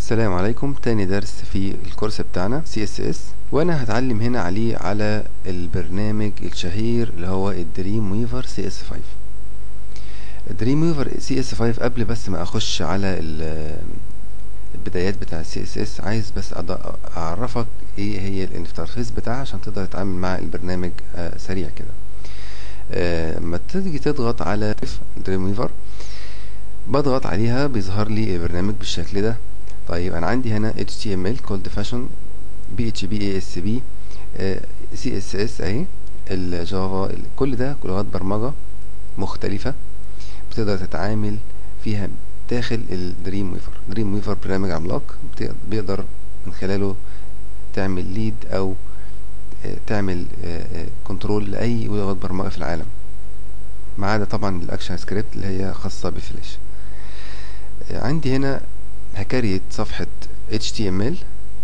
السلام عليكم تاني درس في الكورس بتاعنا CSS وانا هتعلم هنا عليه على البرنامج الشهير اللي هو الدريم ويفر CS5 الدريم ويفر CS5 قبل بس ما اخش على البدايات بتاع CSS عايز بس اعرفك ايه هي الانترفيس بتاعها عشان تقدر تتعامل مع البرنامج سريع كده لما تيجي تضغط على دريم ويفر بضغط عليها بيظهر لي البرنامج بالشكل ده طيب انا عندي هنا HTML cold fashion PHP ASP CSS اهي الجافا كل ده لغات برمجة مختلفة بتقدر تتعامل فيها داخل الدريم ويفر دريم ويفر برنامج عملاق بيقدر من خلاله تعمل ليد او تعمل كنترول لاي لغات برمجة في العالم ما عدا طبعا الاكشن سكريبت اللي هي خاصة بفلاش عندي هنا هكريت صفحة HTML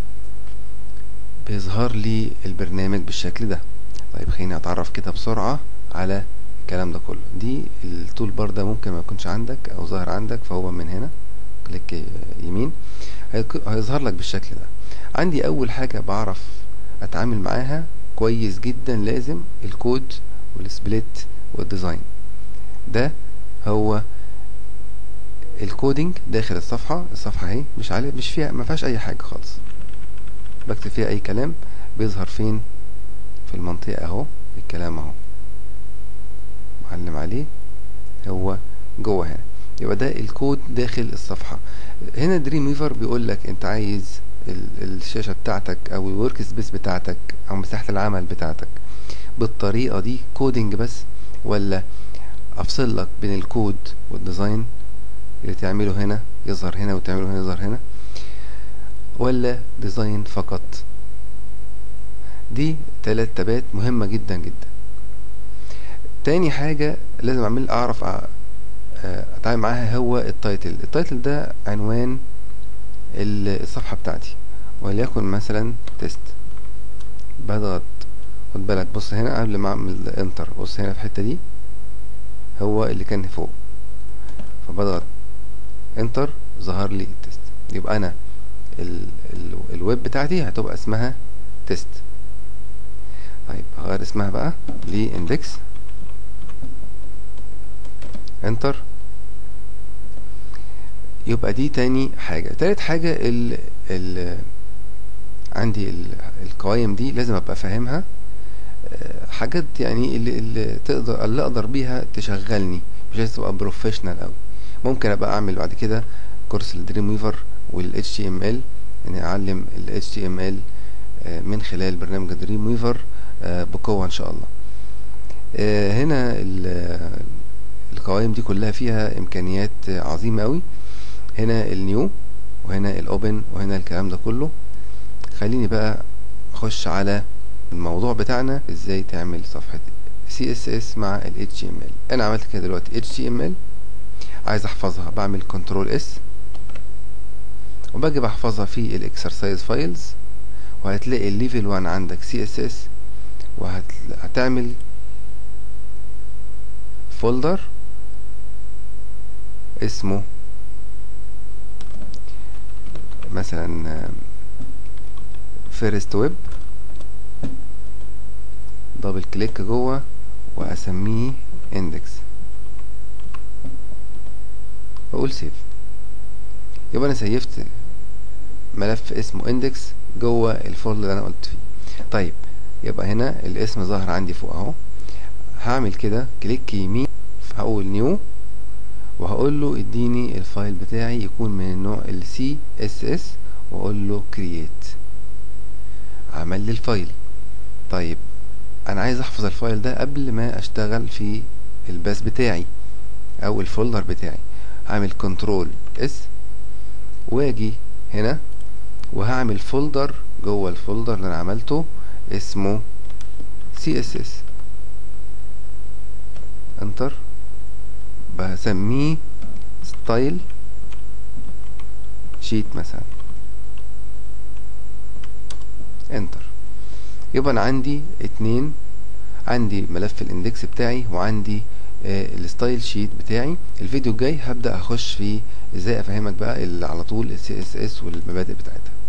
بيظهر لي البرنامج بالشكل ده طيب خليني اتعرف كده بسرعة على الكلام ده كله دي التول بار ده ممكن ما يكونش عندك او ظاهر عندك فهو من هنا كليك يمين هيظهر لك بالشكل ده عندي اول حاجة بعرف اتعامل معاها كويس جدا لازم الكود والسبليت والديزاين ده هو الكودينج داخل الصفحة الصفحة اهي مش عليه مش فيها ما فيهاش اي حاجة خالص بكتب فيها اي كلام بيظهر فين في المنطقة اهو الكلام اهو معلم عليه هو جوه هنا يبقى ده الكود داخل الصفحة هنا دريم ويفر بيقول لك انت عايز الشاشة بتاعتك او الورك سبيس بتاعتك او مساحة العمل بتاعتك بالطريقة دي كودينج بس ولا افصل لك بين الكود والديزاين اللي تعمله هنا يظهر هنا وتعمله هنا يظهر هنا ولا ديزاين فقط دي تلات تبات مهمة جدا جدا تاني حاجة لازم اعمل اعرف اتعامل معاها هو التايتل التايتل ده عنوان الصفحة بتاعتي وليكن مثلا تيست بضغط خد بالك بص هنا قبل ما اعمل انتر بص هنا في الحتة دي هو اللي كان فوق فبضغط انتر ظهر لي التست يبقى انا ال ال الويب بتاعتي هتبقى اسمها تيست طيب هغير اسمها بقى لاندكس انتر يبقى دي تاني حاجة تالت حاجة ال ال عندي ال القوائم دي لازم ابقى فاهمها حاجات يعني اللي, اللي تقدر اللي اقدر بيها تشغلني مش لازم تبقى بروفيشنال قوي ممكن ابقى اعمل بعد كده كورس الدريم ويفر وال HTML يعني اعلم ال HTML من خلال برنامج دريم ويفر بقوة ان شاء الله هنا القوائم دي كلها فيها امكانيات عظيمة قوي هنا النيو وهنا الاوبن وهنا الكلام ده كله خليني بقى اخش على الموضوع بتاعنا ازاي تعمل صفحة CSS مع ال HTML انا عملت كده دلوقتي HTML عايز احفظها بعمل كنترول اس وباجي بحفظها في الاكسرسايز فايلز وهتلاقي الليفل 1 عندك CSS وهتعمل فولدر اسمه مثلا فيرست ويب دبل كليك جوه واسميه اندكس واقول سيف يبقى انا سيفت ملف اسمه اندكس جوه الفولدر اللي انا قلت فيه طيب يبقى هنا الاسم ظاهر عندي فوق اهو هعمل كده كليك يمين هقول نيو وهقول له اديني الفايل بتاعي يكون من النوع ال CSS واقول له create عمل لي الفايل طيب انا عايز احفظ الفايل ده قبل ما اشتغل في الباس بتاعي او الفولدر بتاعي هعمل كنترول اس واجي هنا وهعمل فولدر جوه الفولدر اللي انا عملته اسمه CSS انتر بسميه ستايل شيت مثلا انتر يبقى انا عندي اتنين عندي ملف الاندكس بتاعي وعندي آه الستايل شيت بتاعي الفيديو الجاي هبدا اخش في ازاي افهمك بقى على طول السي اس اس والمبادئ بتاعتها